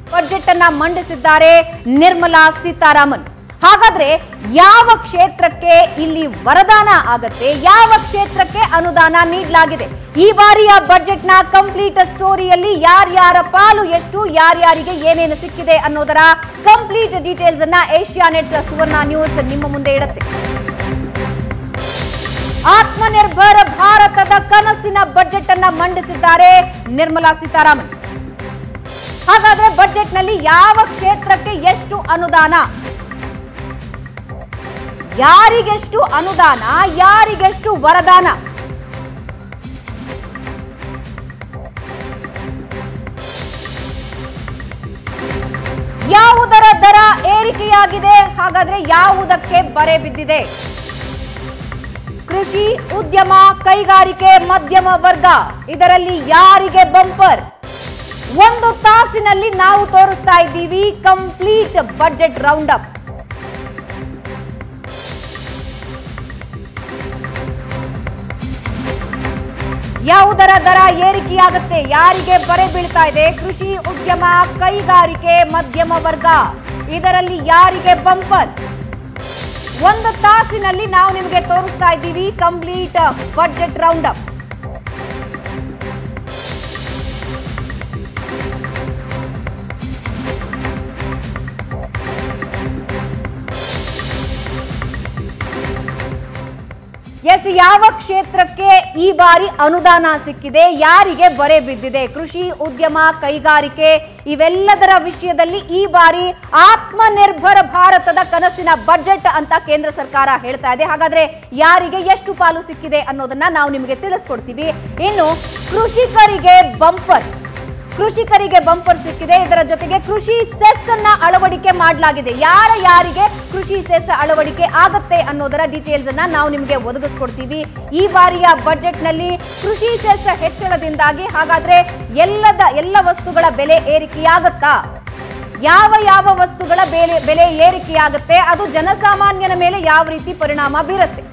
budget ಅನ್ನ ಮಂಡಿಸಿದ್ದಾರೆ ನಿರ್ಮಲಾ ಸೀತಾರಾಮನ್ ಹಾಗಾದ್ರೆ ಯಾವ ಕ್ಷೇತ್ರಕ್ಕೆ ಇಲ್ಲಿ ವರದಾನ ಆಗತ್ತೆ ಯಾವ ಕ್ಷೇತ್ರಕ್ಕೆ ಅನುದಾನ ನೀಡಲಾಗಿದೆ ಈ ಬಾರಿಯ ಬಜೆಟ್ನ ಕಂಪ್ಲೀಟ್ ಸ್ಟೋರಿಯಲ್ಲಿ ಯಾರ್ಯಾರ ಪಾಲು ಎಷ್ಟು ಯಾರ್ಯಾರಿಗೆ ಏನೇನು ಸಿಕ್ಕಿದೆ ಅನ್ನೋದರ ಕಂಪ್ಲೀಟ್ ಡೀಟೇಲ್ಸ್ ಅನ್ನ ಏಷ್ಯಾನೆಟ್ ಸುವರ್ಣ ನ್ಯೂಸ್ ನಿಮ್ಮ ಮುಂದೆ ಇಡುತ್ತೆ ಆತ್ಮನಿರ್ಭರ ಭಾರತದ ಕನಸಿನ ಬಜೆಟ್ ಅನ್ನ ಮಂಡಿಸಿದ್ದಾರೆ ನಿರ್ಮಲಾ ಸೀತಾರಾಮನ್ ಹಾಗಾದ್ರೆ ಬಜೆಟ್ನಲ್ಲಿ ಯಾವ ಕ್ಷೇತ್ರಕ್ಕೆ ಎಷ್ಟು ಅನುದಾನ ಯಾರಿಗೆಷ್ಟು ಅನುದಾನ ಯಾರಿಗೆಷ್ಟು ವರದಾನ ಯಾವುದರ ದರ ಏರಿಕೆಯಾಗಿದೆ ಹಾಗಾದ್ರೆ ಯಾವುದಕ್ಕೆ ಬರೆ ಬಿದ್ದಿದೆ ಕೃಷಿ ಉದ್ಯಮ ಕೈಗಾರಿಕೆ ಮಧ್ಯಮ ವರ್ಗ ಇದರಲ್ಲಿ ಯಾರಿಗೆ ಬಂಪರ್ ಒಂದು ತಾಸಿನಲ್ಲಿ ನಾವು ತೋರಿಸ್ತಾ ಇದ್ದೀವಿ ಕಂಪ್ಲೀಟ್ ಬಜೆಟ್ ರೌಂಡ್ ಅಪ್ ಯಾವುದರ ದರ ಏರಿಕೆಯಾಗುತ್ತೆ ಯಾರಿಗೆ ಬರೆ ಬೀಳ್ತಾ ಇದೆ ಕೃಷಿ ಉದ್ಯಮ ಕೈಗಾರಿಕೆ ಮಧ್ಯಮ ವರ್ಗ ಇದರಲ್ಲಿ ಯಾರಿಗೆ ಬಂಪರ್ ಒಂದು ತಾಸಿನಲ್ಲಿ ನಾವು ನಿಮಗೆ ತೋರಿಸ್ತಾ ಇದ್ದೀವಿ ಕಂಪ್ಲೀಟ್ ಬಜೆಟ್ ರೌಂಡ್ ಅಪ್ ಎಸ್ ಯಾವ ಕ್ಷೇತ್ರಕ್ಕೆ ಈ ಬಾರಿ ಅನುದಾನ ಸಿಕ್ಕಿದೆ ಯಾರಿಗೆ ಬರೆ ಬಿದ್ದಿದೆ ಕೃಷಿ ಉದ್ಯಮ ಕೈಗಾರಿಕೆ ಇವೆಲ್ಲದರ ವಿಷಯದಲ್ಲಿ ಈ ಬಾರಿ ಆತ್ಮನಿರ್ಭರ ಭಾರತದ ಕನಸಿನ ಬಜೆಟ್ ಅಂತ ಕೇಂದ್ರ ಸರ್ಕಾರ ಹೇಳ್ತಾ ಇದೆ ಹಾಗಾದ್ರೆ ಯಾರಿಗೆ ಎಷ್ಟು ಪಾಲು ಸಿಕ್ಕಿದೆ ಅನ್ನೋದನ್ನ ನಾವು ನಿಮಗೆ ತಿಳಿಸ್ಕೊಡ್ತೀವಿ ಇನ್ನು ಕೃಷಿಕರಿಗೆ ಬಂಪರ್ ಕೃಷಿಕರಿಗೆ ಬಂಪರ್ ಸಿಕ್ಕಿದೆ ಇದರ ಜೊತೆಗೆ ಕೃಷಿ ಸೆಸ್ ಅನ್ನ ಅಳವಡಿಕೆ ಮಾಡಲಾಗಿದೆ ಯಾರ ಯಾರಿಗೆ ಕೃಷಿ ಸೆಸ್ ಅಳವಡಿಕೆ ಆಗತ್ತೆ ಅನ್ನೋದರ ಡೀಟೇಲ್ಸ್ ಅನ್ನ ನಾವು ನಿಮಗೆ ಒದಗಿಸ್ಕೊಡ್ತೀವಿ ಈ ಬಾರಿಯ ಬಜೆಟ್ ನಲ್ಲಿ ಕೃಷಿ ಸೆಸ್ ಹೆಚ್ಚಳದಿಂದಾಗಿ ಹಾಗಾದ್ರೆ ಎಲ್ಲದ ಎಲ್ಲ ವಸ್ತುಗಳ ಬೆಲೆ ಏರಿಕೆಯಾಗತ್ತಾ ಯಾವ ಯಾವ ವಸ್ತುಗಳ ಬೆಲೆ ಬೆಲೆ ಏರಿಕೆಯಾಗುತ್ತೆ ಅದು ಜನಸಾಮಾನ್ಯನ ಮೇಲೆ ಯಾವ ರೀತಿ ಪರಿಣಾಮ ಬೀರುತ್ತೆ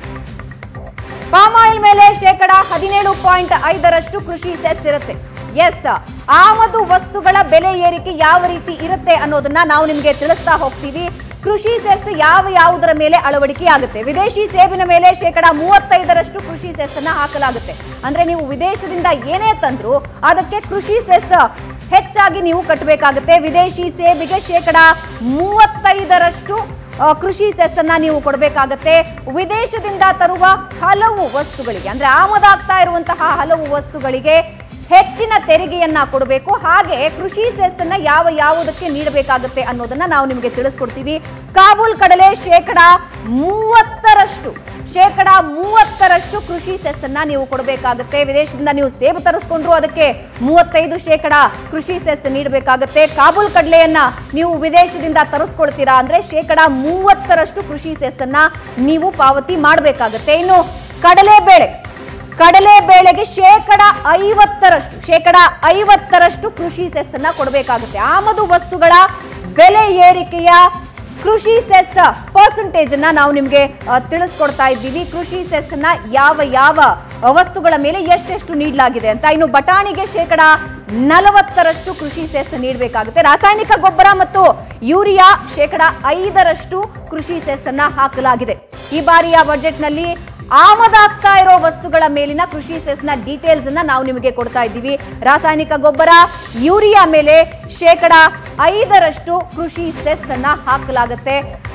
ಪಾಮ್ ಆಯಿಲ್ ಮೇಲೆ ಶೇಕಡ ಹದಿನೇಳು ಪಾಯಿಂಟ್ ಐದರಷ್ಟು ಕೃಷಿ ಸೆಸ್ ಇರುತ್ತೆ ಎಸ್ ಆಮದು ವಸ್ತುಗಳ ಬೆಲೆ ಏರಿಕೆ ಯಾವ ರೀತಿ ಇರುತ್ತೆ ಅನ್ನೋದನ್ನ ನಾವು ನಿಮಗೆ ತಿಳಿಸ್ತಾ ಹೋಗ್ತೀವಿ ಕೃಷಿ ಸೆಸ್ ಯಾವ ಯಾವುದರ ಮೇಲೆ ಅಳವಡಿಕೆ ಆಗುತ್ತೆ ವಿದೇಶಿ ಸೇಬಿನ ಮೇಲೆ ಶೇಕಡ ಮೂವತ್ತೈದರಷ್ಟು ಕೃಷಿ ಸೆಸ್ ಅನ್ನ ಹಾಕಲಾಗುತ್ತೆ ಅಂದ್ರೆ ನೀವು ವಿದೇಶದಿಂದ ಏನೇ ತಂದ್ರು ಅದಕ್ಕೆ ಕೃಷಿ ಸೆಸ್ ಹೆಚ್ಚಾಗಿ ನೀವು ಕಟ್ಟಬೇಕಾಗುತ್ತೆ ವಿದೇಶಿ ಸೇಬಿಗೆ ಶೇಕಡ ಮೂವತ್ತೈದರಷ್ಟು ಆ, ಕೃಷಿ ಸೆಸ್ ಅನ್ನ ನೀವು ಕೊಡಬೇಕಾಗತ್ತೆ ವಿದೇಶದಿಂದ ತರುವ ಹಲವು ವಸ್ತುಗಳಿಗೆ ಅಂದ್ರೆ ಆಮದಾಗ್ತಾ ಇರುವಂತಹ ಹಲವು ವಸ್ತುಗಳಿಗೆ ಹೆಚ್ಚಿನ ತೆರಿಗೆಯನ್ನ ಕೊಡಬೇಕು ಹಾಗೆ ಕೃಷಿ ಸೆಸ್ ಅನ್ನ ಯಾವ ಯಾವುದಕ್ಕೆ ನೀಡಬೇಕಾಗುತ್ತೆ ಅನ್ನೋದನ್ನ ನಾವು ನಿಮಗೆ ತಿಳಿಸ್ಕೊಡ್ತೀವಿ ಕಾಬೂಲ್ ಕಡಲೆ ಶೇಕಡ ಮೂವತ್ತರಷ್ಟು ಶೇಕಡ ಮೂವತ್ತರಷ್ಟು ಕೃಷಿ ಸೆಸ್ ಅನ್ನ ನೀವು ಕೊಡಬೇಕಾಗುತ್ತೆ ವಿದೇಶದಿಂದ ನೀವು ಸೇಬು ತರಿಸ್ಕೊಂಡ್ರು ಅದಕ್ಕೆ ಮೂವತ್ತೈದು ಶೇಕಡ ಕೃಷಿ ಸೆಸ್ ನೀಡಬೇಕಾಗುತ್ತೆ ಕಾಬೂಲ್ ಕಡಲೆಯನ್ನ ನೀವು ವಿದೇಶದಿಂದ ತರಿಸ್ಕೊಳ್ತೀರಾ ಅಂದ್ರೆ ಶೇಕಡ ಮೂವತ್ತರಷ್ಟು ಕೃಷಿ ಸೆಸ್ ಅನ್ನ ನೀವು ಪಾವತಿ ಮಾಡಬೇಕಾಗುತ್ತೆ ಇನ್ನು ಕಡಲೆಬೇಳೆ ಕಡಲೆ ಬೇಳೆಗೆ ಶೇಕಡ ಐವತ್ತರಷ್ಟು ಶೇಕಡ ಐವತ್ತರಷ್ಟು ಕೃಷಿ ಸೆಸ್ ಅನ್ನ ಕೊಡಬೇಕಾಗುತ್ತೆ ಆಮದು ವಸ್ತುಗಳ ಬೆಲೆ ಏರಿಕೆಯ ಕೃಷಿ ಸೆಸ್ ಪರ್ಸೆಂಟೇಜ್ ಅನ್ನ ನಾವು ನಿಮಗೆ ಆ, ತಿಳಿಸ್ಕೊಡ್ತಾ ಇದ್ದೀವಿ ಕೃಷಿ ಸೆಸ್ ಅನ್ನ ಯಾವ ಯಾವ ವಸ್ತುಗಳ ಮೇಲೆ ಎಷ್ಟೆಷ್ಟು ನೀಡಲಾಗಿದೆ ಅಂತ ಇನ್ನು ಬಟಾಣಿಗೆ ಶೇಕಡ ನಲವತ್ತರಷ್ಟು ಕೃಷಿ ಸೆಸ್ ನೀಡಬೇಕಾಗುತ್ತೆ ರಾಸಾಯನಿಕ ಗೊಬ್ಬರ ಮತ್ತು ಯೂರಿಯಾ ಶೇಕಡ ಐದರಷ್ಟು ಕೃಷಿ ಸೆಸ್ ಅನ್ನ ಹಾಕಲಾಗಿದೆ ಈ ಬಾರಿಯ ಬಜೆಟ್ನಲ್ಲಿ ಆಮದಾಗ್ತಾ ಇರೋ ವಸ್ತುಗಳ ಮೇಲಿನ ಕೃಷಿ ಸೆಸ್ನ ಡೀಟೇಲ್ಸ್ ಅನ್ನ ನಾವು ನಿಮಗೆ ಕೊಡ್ತಾ ಇದ್ದೀವಿ ರಾಸಾಯನಿಕ ಗೊಬ್ಬರ ಯೂರಿಯಾ ಮೇಲೆ ಶೇಕಡ ಐದರಷ್ಟು ಕೃಷಿ ಸೆಸ್ ಅನ್ನ ಹಾಕಲಾಗುತ್ತೆ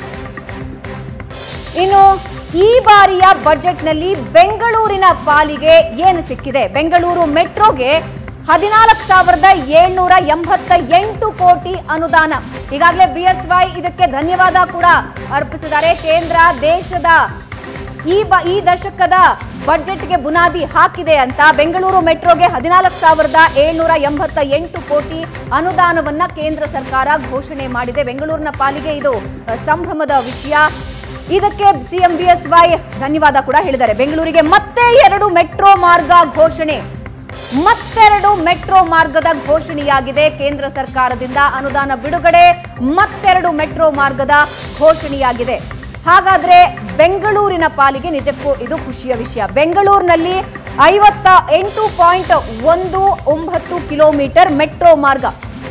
ಇನ್ನು ಈ ಬಾರಿಯ ಬಜೆಟ್ನಲ್ಲಿ ಬೆಂಗಳೂರಿನ ಪಾಲಿಗೆ ಏನು ಸಿಕ್ಕಿದೆ ಬೆಂಗಳೂರು ಮೆಟ್ರೋಗೆ ಹದಿನಾಲ್ಕು ಸಾವಿರದ ಏಳ್ನೂರ ಎಂಬತ್ತ ಎಂಟು ಕೋಟಿ ಅನುದಾನ ಈಗಾಗಲೇ ಬಿ ಎಸ್ ವೈ ಇದಕ್ಕೆ ಧನ್ಯವಾದ ಕೂಡ ಅರ್ಪಿಸಿದ್ದಾರೆ ಕೇಂದ್ರ ದೇಶದ ಈ ಬ ಈ ದಶಕದ ಬಜೆಟ್ಗೆ ಬುನಾದಿ ಹಾಕಿದೆ ಅಂತ ಬೆಂಗಳೂರು ಮೆಟ್ರೋಗೆ ಹದಿನಾಲ್ಕು ಸಾವಿರದ ಏಳ್ನೂರ ಎಂಬತ್ತ ಎಂಟು ಕೋಟಿ ಅನುದಾನವನ್ನ ಕೇಂದ್ರ ಸರ್ಕಾರ ಘೋಷಣೆ ಮಾಡಿದೆ ಬೆಂಗಳೂರಿನ ಪಾಲಿಗೆ ಇದು ಅ, ಸಂಭ್ರಮದ ವಿಷಯ ಇದಕ್ಕೆ ಸಿಎಂ ಬಿ ಎಸ್ ವೈ ಧನ್ಯವಾದ ಕೂಡ ಹೇಳಿದ್ದಾರೆ ಬೆಂಗಳೂರಿಗೆ ಮತ್ತೆ ಎರಡು ಮೆಟ್ರೋ ಮಾರ್ಗ ಘೋಷಣೆ ಮತ್ತೆರಡು ಮೆಟ್ರೋ ಮಾರ್ಗದ ಘೋಷಣೆಯಾಗಿದೆ ಕೇಂದ್ರ ಸರ್ಕಾರದಿಂದ ಅನುದಾನ ಬಿಡುಗಡೆ ಮತ್ತೆರಡು ಮೆಟ್ರೋ ಮಾರ್ಗದ ಘೋಷಣೆಯಾಗಿದೆ ಹಾಗಾದ್ರೆ ಬೆಂಗಳೂರಿನ ಪಾಲಿಗೆ ನಿಜಕ್ಕೂ ಇದು ಖುಷಿಯ ವಿಷಯ ಬೆಂಗಳೂರಿನಲ್ಲಿ ಐವತ್ತ ಎಂಟು ಪಾಯಿಂಟ್ ಒಂದು ಒಂಬತ್ತು ಕಿಲೋಮೀಟರ್ ಮೆಟ್ರೋ ಮಾರ್ಗ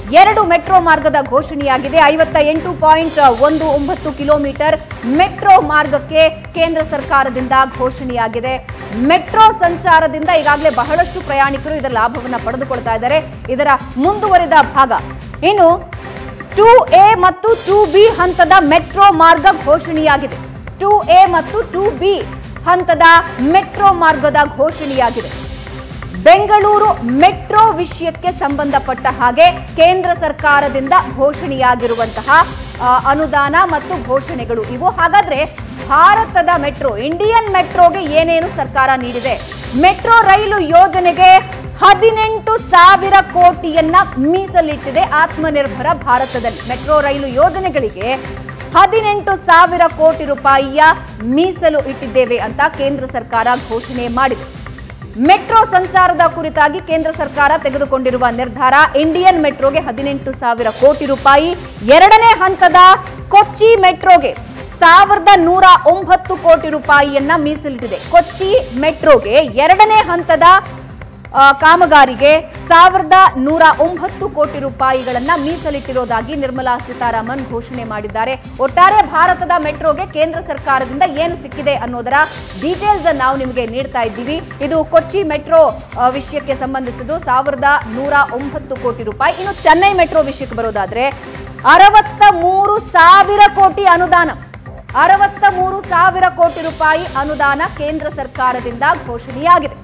ಎರಡು ಮೆಟ್ರೋ ಮಾರ್ಗದ ಘೋಷಣೆಯಾಗಿದೆ ಐವತ್ತ ಎಂಟು ಪಾಯಿಂಟ್ ಒಂದು ಒಂಬತ್ತು ಕಿಲೋಮೀಟರ್ ಮೆಟ್ರೋ ಮಾರ್ಗಕ್ಕೆ ಕೇಂದ್ರ ಸರ್ಕಾರದಿಂದ ಘೋಷಣೆಯಾಗಿದೆ ಮೆಟ್ರೋ ಸಂಚಾರದಿಂದ ಈಗಾಗಲೇ ಬಹಳಷ್ಟು ಪ್ರಯಾಣಿಕರು ಇದರ ಲಾಭವನ್ನು ಪಡೆದುಕೊಳ್ತಾ ಇದ್ದಾರೆ ಇದರ ಮುಂದುವರಿದ ಭಾಗ ಇನ್ನು ಟೂ ಎ ಮತ್ತು ಟೂ ಬಿ ಹಂತದ ಮೆಟ್ರೋ ಮಾರ್ಗ ಘೋಷಣೆಯಾಗಿದೆ ಟೂ ಎ ಮತ್ತು ಟೂ ಬಿ ಹಂತದ ಮೆಟ್ರೋ ಮಾರ್ಗದ ಘೋಷಣೆಯಾಗಿದೆ ಬೆಂಗಳೂರು ಮೆಟ್ರೋ ವಿಷಯಕ್ಕೆ ಸಂಬಂಧಪಟ್ಟ ಹಾಗೆ ಕೇಂದ್ರ ಸರ್ಕಾರದಿಂದ ಘೋಷಣೆಯಾಗಿರುವಂತಹ ಆ, ಅನುದಾನ ಮತ್ತು ಘೋಷಣೆಗಳು ಇವು ಹಾಗಾದ್ರೆ ಭಾರತದ ಮೆಟ್ರೋ ಇಂಡಿಯನ್ ಮೆಟ್ರೋಗೆ ಏನೇನು ಸರ್ಕಾರ ನೀಡಿದೆ ಮೆಟ್ರೋ ರೈಲು ಯೋಜನೆಗೆ ಹದಿನೆಂಟು ಸಾವಿರ ಕೋಟಿಯನ್ನ ಮೀಸಲಿಟ್ಟಿದೆ ಆತ್ಮನಿರ್ಭರ ಭಾರತದಲ್ಲಿ ಮೆಟ್ರೋ ರೈಲು ಯೋಜನೆಗಳಿಗೆ ಹದಿನೆಂಟು ಸಾವಿರ ಕೋಟಿ ರೂಪಾಯಿಯ ಮೀಸಲು ಇಟ್ಟಿದ್ದೇವೆ ಅಂತ ಕೇಂದ್ರ ಸರ್ಕಾರ ಘೋಷಣೆ ಮಾಡಿದೆ ಮೆಟ್ರೋ ಸಂಚಾರದ ಕುರಿತಾಗಿ ಕೇಂದ್ರ ಸರ್ಕಾರ ತೆಗೆದುಕೊಂಡಿರುವ ನಿರ್ಧಾರ ಇಂಡಿಯನ್ ಮೆಟ್ರೋಗೆ ಹದಿನೆಂಟು ಸಾವಿರ ಕೋಟಿ ರೂಪಾಯಿ ಎರಡನೇ ಹಂತದ ಕೊಚ್ಚಿ ಮೆಟ್ರೋಗೆ ಸಾವಿರದ ನೂರ ಒಂಬತ್ತು ಕೋಟಿ ರೂಪಾಯಿಯನ್ನ ಮೀಸಲಿಟ್ಟಿದೆ ಕೊಚ್ಚಿ ಮೆಟ್ರೋಗೆ ಎರಡನೇ ಹಂತದ ಆ, ಕಾಮಗಾರಿಗೆ ಸಾವಿರದ ನೂರ ಒಂಬತ್ತು ಕೋಟಿ ರೂಪಾಯಿಗಳನ್ನ ಮೀಸಲಿಟ್ಟಿರೋದಾಗಿ ನಿರ್ಮಲಾ ಸೀತಾರಾಮನ್ ಘೋಷಣೆ ಮಾಡಿದ್ದಾರೆ ಒಟ್ಟಾರೆ ಭಾರತದ ಮೆಟ್ರೋಗೆ ಕೇಂದ್ರ ಸರ್ಕಾರದಿಂದ ಏನು ಸಿಕ್ಕಿದೆ ಅನ್ನೋದರ ಡೀಟೇಲ್ಸ್ ನಾವು ನಿಮಗೆ ನೀಡ್ತಾ ಇದ್ದೀವಿ ಇದು ಕೊಚ್ಚಿ ಮೆಟ್ರೋ ಆ, ವಿಷಯಕ್ಕೆ ಸಂಬಂಧಿಸಿದ್ದು ಸಾವಿರದ ನೂರ ಒಂಬತ್ತು ಕೋಟಿ ರೂಪಾಯಿ ಇನ್ನು ಚೆನ್ನೈ ಮೆಟ್ರೋ ವಿಷಯಕ್ಕೆ ಬರೋದಾದ್ರೆ ಅರವತ್ತ ಮೂರು ಸಾವಿರ ಕೋಟಿ ಅನುದಾನ ಅರವತ್ತ ಮೂರು ಸಾವಿರ ಕೋಟಿ ರೂಪಾಯಿ ಅನುದಾನ ಕೇಂದ್ರ ಸರ್ಕಾರದಿಂದ ಘೋಷಣೆಯಾಗಿದೆ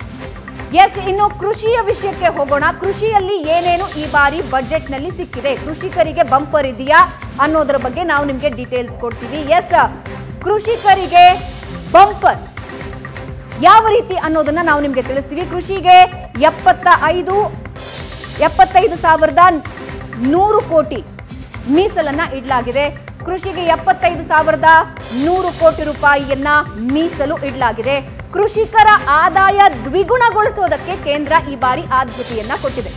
ಎಸ್ ಇನ್ನು ಕೃಷಿಯ ವಿಷಯಕ್ಕೆ ಹೋಗೋಣ ಕೃಷಿಯಲ್ಲಿ ಏನೇನು ಈ ಬಾರಿ ಬಜೆಟ್ನಲ್ಲಿ ಸಿಕ್ಕಿದೆ ಕೃಷಿಕರಿಗೆ ಬಂಪರ್ ಇದೆಯಾ ಅನ್ನೋದರ ಬಗ್ಗೆ ನಾವು ನಿಮಗೆ ಡೀಟೇಲ್ಸ್ ಕೊಡ್ತೀವಿ ಎಸ್ ಕೃಷಿಕರಿಗೆ ಬಂಪರ್ ಯಾವ ರೀತಿ ಅನ್ನೋದನ್ನ ನಾವು ನಿಮಗೆ ತಿಳಿಸ್ತೀವಿ ಕೃಷಿಗೆ ಎಪ್ಪತ್ತ ಐದು ಎಪ್ಪತ್ತೈದು ಸಾವಿರದ ನೂರು ಕೋಟಿ ಮೀಸಲನ್ನ ಇಡಲಾಗಿದೆ ಕೃಷಿಗೆ ಎಪ್ಪತ್ತೈದು ಸಾವಿರದ ನೂರು ಕೋಟಿ ರೂಪಾಯಿಯನ್ನ ಮೀಸಲು ಇಡಲಾಗಿದೆ ಕೃಷಿಕರ ಆದಾಯ ದ್ವಿಗುಣಗೊಳಿಸೋದಕ್ಕೆ ಕೇಂದ್ರ ಈ ಬಾರಿ ಆದ್ಯತೆಯನ್ನ ಕೊಟ್ಟಿದೆ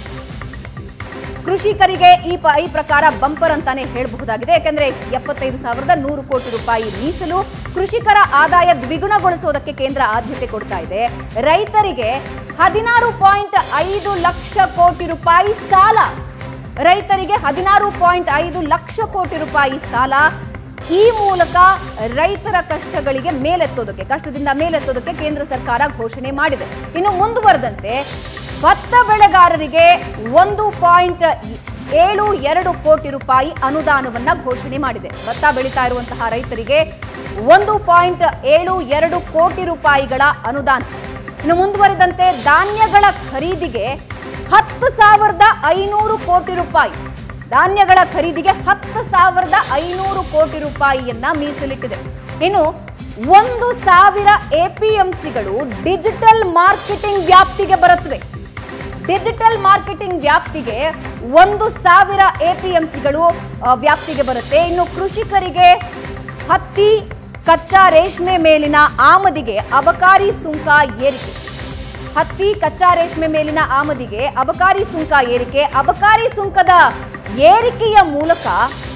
ಕೃಷಿಕರಿಗೆ ಈ ಪ ಈ ಪ್ರಕಾರ ಬಂಪರ್ ಅಂತಾನೆ ಹೇಳಬಹುದಾಗಿದೆ ಯಾಕಂದ್ರೆ ಎಪ್ಪತ್ತೈದು ಸಾವಿರದ ನೂರು ಕೋಟಿ ರೂಪಾಯಿ ಮೀಸಲು ಕೃಷಿಕರ ಆದಾಯ ದ್ವಿಗುಣಗೊಳಿಸೋದಕ್ಕೆ ಕೇಂದ್ರ ಆದ್ಯತೆ ಕೊಡ್ತಾ ಇದೆ ರೈತರಿಗೆ ಹದಿನಾರು ಪಾಯಿಂಟ್ ಐದು ಲಕ್ಷ ಕೋಟಿ ರೂಪಾಯಿ ಸಾಲ ರೈತರಿಗೆ ಹದಿನಾರು ಪಾಯಿಂಟ್ ಐದು ಲಕ್ಷ ಕೋಟಿ ರೂಪಾಯಿ ಸಾಲ ಈ ಮೂಲಕ ರೈತರ ಕಷ್ಟಗಳಿಗೆ ಮೇಲೆತ್ತೋದಕ್ಕೆ ಕಷ್ಟದಿಂದ ಮೇಲೆತ್ತೋದಕ್ಕೆ ಕೇಂದ್ರ ಸರ್ಕಾರ ಘೋಷಣೆ ಮಾಡಿದೆ ಇನ್ನು ಮುಂದುವರೆದಂತೆ ಭತ್ತ ಬೆಳೆಗಾರರಿಗೆ ಒಂದು ಪಾಯಿಂಟ್ ಏಳು ಎರಡು ಕೋಟಿ ರೂಪಾಯಿ ಅನುದಾನವನ್ನ ಘೋಷಣೆ ಮಾಡಿದೆ ಭತ್ತ ಬೆಳೀತಾ ಇರುವಂತಹ ರೈತರಿಗೆ ಒಂದು ಪಾಯಿಂಟ್ ಏಳು ಎರಡು ಕೋಟಿ ರೂಪಾಯಿಗಳ ಅನುದಾನ ಇನ್ನು ಮುಂದುವರೆದಂತೆ ಧಾನ್ಯಗಳ ಖರೀದಿಗೆ ಹತ್ತು ಸಾವಿರದ ಐನೂರು ಕೋಟಿ ರೂಪಾಯಿ ಧಾನ್ಯಗಳ ಖರೀದಿಗೆ ಹತ್ತು ಸಾವಿರದ ಐನೂರು ಕೋಟಿ ರೂಪಾಯಿಯನ್ನ ಮೀಸಲಿಟ್ಟಿದೆ ಇನ್ನು ಒಂದು ಸಾವಿರ ಎಪಿಎಂಸಿಗಳು ಡಿಜಿಟಲ್ ಮಾರ್ಕೆಟಿಂಗ್ ವ್ಯಾಪ್ತಿಗೆ ಬರುತ್ತವೆ ಡಿಜಿಟಲ್ ಮಾರ್ಕೆಟಿಂಗ್ ವ್ಯಾಪ್ತಿಗೆ ಒಂದು ಸಾವಿರ ಎಪಿಎಂಸಿಗಳು ವ್ಯಾಪ್ತಿಗೆ ಬರುತ್ತೆ ಇನ್ನು ಕೃಷಿಕರಿಗೆ ಹತ್ತಿ ಕಚ್ಚಾ ರೇಷ್ಮೆ ಮೇಲಿನ ಆಮದಿಗೆ ಅಬಕಾರಿ ಸುಂಕ ಏರಿಕೆ ಹತ್ತಿ ಕಚ್ಚಾ ರೇಷ್ಮೆ ಮೇಲಿನ ಆಮದಿಗೆ ಅಬಕಾರಿ ಸುಂಕ ಏರಿಕೆ ಅಬಕಾರಿ ಸುಂಕದ ಏರಿಕೆಯ ಮೂಲಕ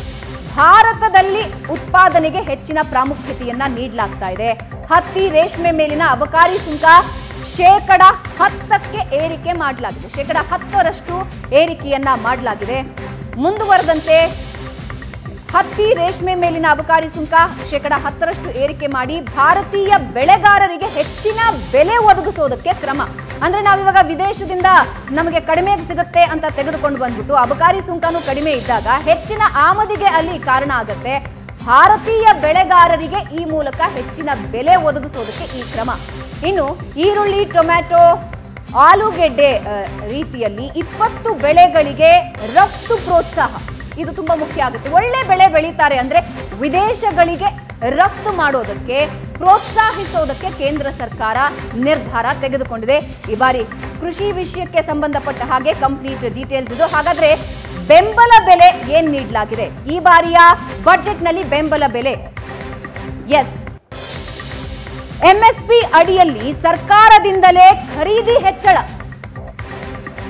ಭಾರತದಲ್ಲಿ ಉತ್ಪಾದನೆಗೆ ಹೆಚ್ಚಿನ ಪ್ರಾಮುಖ್ಯತೆಯನ್ನ ನೀಡಲಾಗ್ತಾ ಇದೆ ಹತ್ತಿ ರೇಷ್ಮೆ ಮೇಲಿನ ಅಬಕಾರಿ ಸುಂಕ ಶೇಕಡ ಹತ್ತಕ್ಕೆ ಏರಿಕೆ ಮಾಡಲಾಗಿದೆ ಶೇಕಡ ಹತ್ತರಷ್ಟು ಏರಿಕೆಯನ್ನ ಮಾಡಲಾಗಿದೆ ಮುಂದುವರೆದಂತೆ ಹತ್ತಿ ರೇಷ್ಮೆ ಮೇಲಿನ ಅಬಕಾರಿ ಸುಂಕ ಶೇಕಡ ಹತ್ತರಷ್ಟು ಏರಿಕೆ ಮಾಡಿ ಭಾರತೀಯ ಬೆಳೆಗಾರರಿಗೆ ಹೆಚ್ಚಿನ ಬೆಲೆ ಒದಗಿಸೋದಕ್ಕೆ ಕ್ರಮ ಅಂದ್ರೆ ನಾವಿವಾಗ ವಿದೇಶದಿಂದ ನಮಗೆ ಕಡಿಮೆ ಸಿಗುತ್ತೆ ಅಂತ ತೆಗೆದುಕೊಂಡು ಬಂದ್ಬಿಟ್ಟು ಅಬಕಾರಿ ಸುಂಕನೂ ಕಡಿಮೆ ಇದ್ದಾಗ ಹೆಚ್ಚಿನ ಆಮದಿಗೆ ಅಲ್ಲಿ ಕಾರಣ ಆಗುತ್ತೆ ಭಾರತೀಯ ಬೆಳೆಗಾರರಿಗೆ ಈ ಮೂಲಕ ಹೆಚ್ಚಿನ ಬೆಲೆ ಒದಗಿಸೋದಕ್ಕೆ ಈ ಕ್ರಮ ಇನ್ನು ಈರುಳ್ಳಿ ಟೊಮ್ಯಾಟೊ ಆಲೂಗೆಡ್ಡೆ ಆ, ರೀತಿಯಲ್ಲಿ ಇಪ್ಪತ್ತು ಬೆಳೆಗಳಿಗೆ ರಫ್ತು ಪ್ರೋತ್ಸಾಹ ಇದು ತುಂಬಾ ಮುಖ್ಯ ಆಗುತ್ತೆ ಒಳ್ಳೆ ಬೆಳೆ ಬೆಳೀತಾರೆ ಅಂದ್ರೆ ವಿದೇಶಗಳಿಗೆ ರಫ್ತು ಮಾಡೋದಕ್ಕೆ ಪ್ರೋತ್ಸಾಹಿಸೋದಕ್ಕೆ ಕೇಂದ್ರ ಸರ್ಕಾರ ನಿರ್ಧಾರ ತೆಗೆದುಕೊಂಡಿದೆ ಈ ಬಾರಿ ಕೃಷಿ ವಿಷಯಕ್ಕೆ ಸಂಬಂಧಪಟ್ಟ ಹಾಗೆ ಕಂಪ್ಲೀಟ್ ಡೀಟೇಲ್ಸ್ ಇದು ಹಾಗಾದ್ರೆ ಬೆಂಬಲ ಬೆಲೆ ಏನ್ ನೀಡಲಾಗಿದೆ ಈ ಬಾರಿಯ ಬಜೆಟ್ನಲ್ಲಿ ಬೆಂಬಲ ಬೆಲೆ ಎಸ್ ಎಂಎಸ್ಪಿ ಅಡಿಯಲ್ಲಿ ಸರ್ಕಾರದಿಂದಲೇ ಖರೀದಿ ಹೆಚ್ಚಳ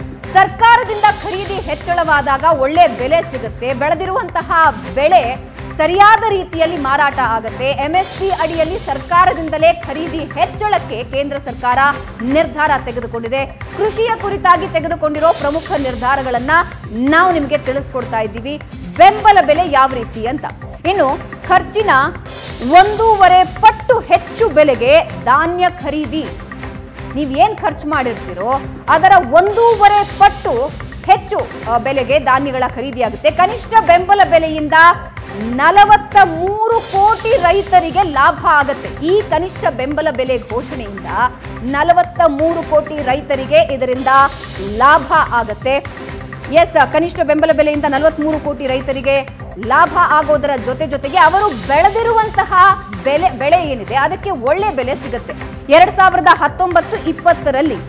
ಸರ್ಕಾರದಿಂದ ಖರೀದಿ ಹೆಚ್ಚಳವಾದಾಗ ಒಳ್ಳೆ ಬೆಲೆ ಸಿಗುತ್ತೆ ಬೆಳೆದಿರುವಂತಹ ಬೆಳೆ ಸರಿಯಾದ ರೀತಿಯಲ್ಲಿ ಮಾರಾಟ ಆಗತ್ತೆ ಎಂಎಸ್ಪಿ ಅಡಿಯಲ್ಲಿ ಸರ್ಕಾರದಿಂದಲೇ ಖರೀದಿ ಹೆಚ್ಚಳಕ್ಕೆ ಕೇಂದ್ರ ಸರ್ಕಾರ ನಿರ್ಧಾರ ತೆಗೆದುಕೊಂಡಿದೆ ಕೃಷಿಯ ಕುರಿತಾಗಿ ತೆಗೆದುಕೊಂಡಿರೋ ಪ್ರಮುಖ ನಿರ್ಧಾರಗಳನ್ನ ನಾವು ನಿಮಗೆ ತಿಳಿಸ್ಕೊಡ್ತಾ ಇದ್ದೀವಿ ಬೆಂಬಲ ಬೆಲೆ ಯಾವ ರೀತಿ ಅಂತ ಇನ್ನು ಖರ್ಚಿನ ಒಂದೂವರೆ ಪಟ್ಟು ಹೆಚ್ಚು ಬೆಲೆಗೆ ಧಾನ್ಯ ಖರೀದಿ ನೀವೇನ್ ಖರ್ಚು ಮಾಡಿರ್ತೀರೋ ಅದರ ಒಂದೂವರೆ ಪಟ್ಟು ಹೆಚ್ಚು ಆ, ಬೆಲೆಗೆ ಧಾನ್ಯಗಳ ಖರೀದಿ ಆಗುತ್ತೆ ಕನಿಷ್ಠ ಬೆಂಬಲ ಬೆಲೆಯಿಂದ ನಲವತ್ತ ಮೂರು ಕೋಟಿ ರೈತರಿಗೆ ಲಾಭ ಆಗುತ್ತೆ ಈ ಕನಿಷ್ಠ ಬೆಂಬಲ ಬೆಲೆ ಘೋಷಣೆಯಿಂದ ನಲವತ್ತ ಮೂರು ಕೋಟಿ ರೈತರಿಗೆ ಇದರಿಂದ ಲಾಭ ಆಗತ್ತೆ ಎಸ್ ಕನಿಷ್ಠ ಬೆಂಬಲ ಬೆಲೆಯಿಂದ ನಲವತ್ಮೂರು ಕೋಟಿ ರೈತರಿಗೆ ಲಾಭ ಆಗೋದರ ಜೊತೆ ಜೊತೆಗೆ ಅವರು ಬೆಳೆದಿರುವಂತಹ ಬೆಲೆ ಬೆಳೆ ಏನಿದೆ ಅದಕ್ಕೆ ಒಳ್ಳೆ ಬೆಲೆ ಸಿಗುತ್ತೆ ಎರಡ್ ಸಾವಿರದ ಹತ್ತೊಂಬತ್ತು ಇಪ್ಪತ್ತರಲ್ಲಿ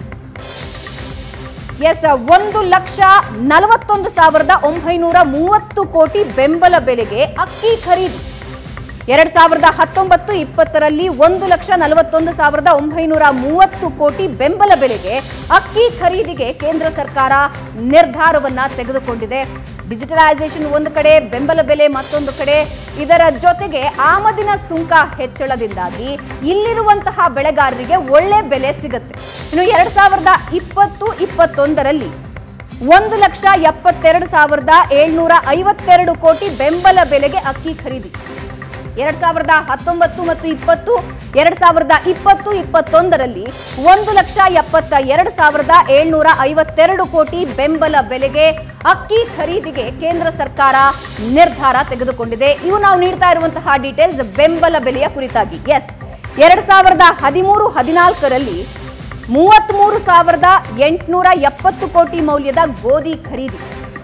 ಎಸ್ ಒಂದು ಲಕ್ಷ ನಲವತ್ತೊಂದು ಸಾವಿರದ ಒಂಬೈನೂರ ಮೂವತ್ತು ಕೋಟಿ ಬೆಂಬಲ ಬೆಲೆಗೆ ಅಕ್ಕಿ ಖರೀದಿ ಎರಡ್ ಸಾವಿರದ ಹತ್ತೊಂಬತ್ತು ಇಪ್ಪತ್ತರಲ್ಲಿ ಒಂದು ಲಕ್ಷ ನಲವತ್ತೊಂದು ಸಾವಿರದ ಒಂಬೈನೂರ ಮೂವತ್ತು ಕೋಟಿ ಬೆಂಬಲ ಬೆಲೆಗೆ ಅಕ್ಕಿ ಖರೀದಿಗೆ ಕೇಂದ್ರ ಸರ್ಕಾರ ನಿರ್ಧಾರವನ್ನ ತೆಗೆದುಕೊಂಡಿದೆ ಡಿಜಿಟಲೈಸೇಷನ್ ಒಂದು ಕಡೆ ಬೆಂಬಲ ಬೆಲೆ ಮತ್ತೊಂದು ಕಡೆ ಇದರ ಜೊತೆಗೆ ಆಮದಿನ ಸುಂಕ ಹೆಚ್ಚಳದಿಂದಾಗಿ ಇಲ್ಲಿರುವಂತಹ ಬೆಳೆಗಾರರಿಗೆ ಒಳ್ಳೆ ಬೆಲೆ ಸಿಗುತ್ತೆ ಇನ್ನು ಎರಡ್ ಸಾವಿರದ ಇಪ್ಪತ್ತು ಇಪ್ಪತ್ತೊಂದರಲ್ಲಿ ಒಂದು ಲಕ್ಷ ಎಪ್ಪತ್ತೆರಡು ಸಾವಿರದ ಏಳ್ನೂರ ಐವತ್ತೆರಡು ಕೋಟಿ ಬೆಂಬಲ ಬೆಲೆಗೆ ಅಕ್ಕಿ ಖರೀದಿ ಎರಡ್ ಸಾವಿರದ ಹತ್ತೊಂಬತ್ತು ಮತ್ತು ಇಪ್ಪತ್ತು ಎರಡ್ ಸಾವಿರದ ಇಪ್ಪತ್ತು ಇಪ್ಪತ್ತೊಂದರಲ್ಲಿ ಒಂದು ಲಕ್ಷ ಎಪ್ಪತ್ತ ಎರಡು ಸಾವಿರದ ಏಳ್ನೂರ ಐವತ್ತೆರಡು ಕೋಟಿ ಬೆಂಬಲ ಬೆಲೆಗೆ ಅಕ್ಕಿ ಖರೀದಿಗೆ ಕೇಂದ್ರ ಸರ್ಕಾರ ನಿರ್ಧಾರ ತೆಗೆದುಕೊಂಡಿದೆ ಇವು ನಾವು ನೀಡ್ತಾ ಇರುವಂತಹ ಡೀಟೇಲ್ಸ್ ಬೆಂಬಲ ಬೆಲೆಯ ಕುರಿತಾಗಿ ಎಸ್ ಎರಡ್ ಸಾವಿರದ ಹದಿಮೂರು ಹದಿನಾಲ್ಕರಲ್ಲಿ ಮೂವತ್ಮೂರು ಸಾವಿರದ ಎಂಟುನೂರ ಎಪ್ಪತ್ತು ಕೋಟಿ ಮೌಲ್ಯದ ಗೋಧಿ ಖರೀದಿ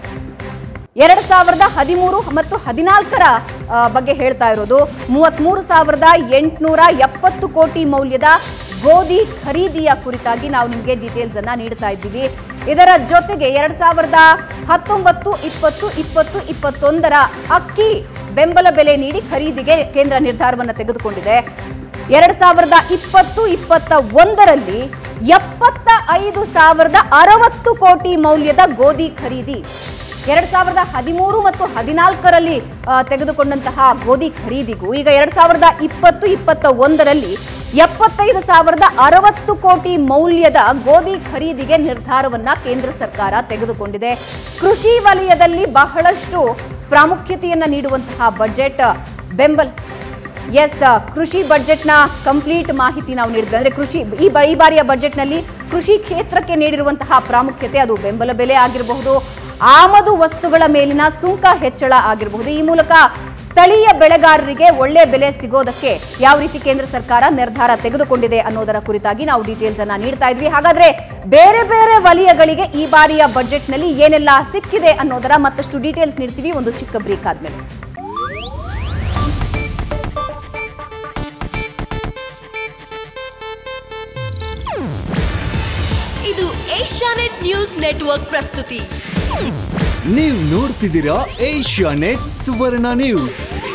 ಎರಡ್ ಸಾವಿರದ ಹದಿಮೂರು ಮತ್ತು ಹದಿನಾಲ್ಕರ ಆ, ಬಗ್ಗೆ ಹೇಳ್ತಾ ಇರೋದು ಮೂವತ್ಮೂರು ಸಾವಿರದ ಎಂಟುನೂರ ಎಪ್ಪತ್ತು ಕೋಟಿ ಮೌಲ್ಯದ ಗೋಧಿ ಖರೀದಿಯ ಕುರಿತಾಗಿ ನಾವು ನಿಮಗೆ ಡೀಟೇಲ್ಸ್ ಅನ್ನ ನೀಡ್ತಾ ಇದ್ದೀವಿ ಇದರ ಜೊತೆಗೆ ಎರಡ್ ಸಾವಿರದ ಹತ್ತೊಂಬತ್ತು ಇಪ್ಪತ್ತು ಇಪ್ಪತ್ತು ಇಪ್ಪತ್ತೊಂದರ ಅಕ್ಕಿ ಬೆಂಬಲ ಬೆಲೆ ನೀಡಿ ಖರೀದಿಗೆ ಕೇಂದ್ರ ನಿರ್ಧಾರವನ್ನು ತೆಗೆದುಕೊಂಡಿದೆ ಎರಡ್ ಸಾವಿರದ ಇಪ್ಪತ್ತು ಇಪ್ಪತ್ತ ಒಂದರಲ್ಲಿ ಎಪ್ಪತ್ತ ಐದು ಸಾವಿರದ ಅರವತ್ತು ಕೋಟಿ ಮೌಲ್ಯದ ಗೋಧಿ ಖರೀದಿ ಎರಡ್ ಸಾವಿರದ ಹದಿಮೂರು ಮತ್ತು ಹದಿನಾಲ್ಕರಲ್ಲಿ ಆ, ತೆಗೆದುಕೊಂಡಂತಹ ಗೋಧಿ ಖರೀದಿಗೂ ಈಗ ಎರಡ್ ಸಾವಿರದ ಇಪ್ಪತ್ತು ಇಪ್ಪತ್ತ ಒಂದರಲ್ಲಿ ಎಪ್ಪತ್ತೈದು ಸಾವಿರದ ಅರವತ್ತು ಕೋಟಿ ಮೌಲ್ಯದ ಗೋಧಿ ಖರೀದಿಗೆ ನಿರ್ಧಾರವನ್ನ ಕೇಂದ್ರ ಸರ್ಕಾರ ತೆಗೆದುಕೊಂಡಿದೆ ಕೃಷಿ ವಲಯದಲ್ಲಿ ಬಹಳಷ್ಟು ಪ್ರಾಮುಖ್ಯತೆಯನ್ನ ನೀಡುವಂತಹ ಬಜೆಟ್ ಬೆಂಬಲ ಎಸ್ ಕೃಷಿ ಬಜೆಟ್ನ ಕಂಪ್ಲೀಟ್ ಮಾಹಿತಿ ನಾವು ನೀಡಿದ್ವಿ ಅಂದ್ರೆ ಕೃಷಿ ಈ ಬ- ಈ ಬಾರಿಯ ಬಜೆಟ್ನಲ್ಲಿ ಕೃಷಿ ಕ್ಷೇತ್ರಕ್ಕೆ ನೀಡಿರುವಂತಹ ಪ್ರಾಮುಖ್ಯತೆ ಅದು ಬೆಂಬಲ ಬೆಲೆ ಆಗಿರಬಹುದು ಆಮದು ವಸ್ತುಗಳ ಮೇಲಿನ ಸುಂಕ ಹೆಚ್ಚಳ ಆಗಿರಬಹುದು ಈ ಮೂಲಕ ಸ್ಥಳೀಯ ಬೆಳೆಗಾರರಿಗೆ ಒಳ್ಳೆ ಬೆಲೆ ಸಿಗೋದಕ್ಕೆ ಯಾವ ರೀತಿ ಕೇಂದ್ರ ಸರ್ಕಾರ ನಿರ್ಧಾರ ತೆಗೆದುಕೊಂಡಿದೆ ಅನ್ನೋದರ ಕುರಿತಾಗಿ ನಾವು ಡೀಟೇಲ್ಸ್ ಅನ್ನ ನೀಡ್ತಾ ಇದ್ವಿ ಹಾಗಾದ್ರೆ ಬೇರೆ ಬೇರೆ ವಲಯಗಳಿಗೆ ಈ ಬಾರಿಯ ಬಜೆಟ್ನಲ್ಲಿ ಏನೆಲ್ಲ ಸಿಕ್ಕಿದೆ ಅನ್ನೋದರ ಮತ್ತಷ್ಟು ಡೀಟೇಲ್ಸ್ ನೀಡ್ತೀವಿ ಒಂದು ಚಿಕ್ಕ ಬ್ರೇಕ್ ಆದ್ಮೇಲೆ ಇದು ಏಷ್ಯಾನೆಟ್ ನ್ಯೂಸ್ ನೆಟ್ವರ್ಕ್ ಪ್ರಸ್ತುತಿ ನೀವು ನೋಡ್ತಿದ್ದೀರಾ ಏಷ್ಯಾ ನೆಟ್ ಸುವರ್ಣ ನ್ಯೂಸ್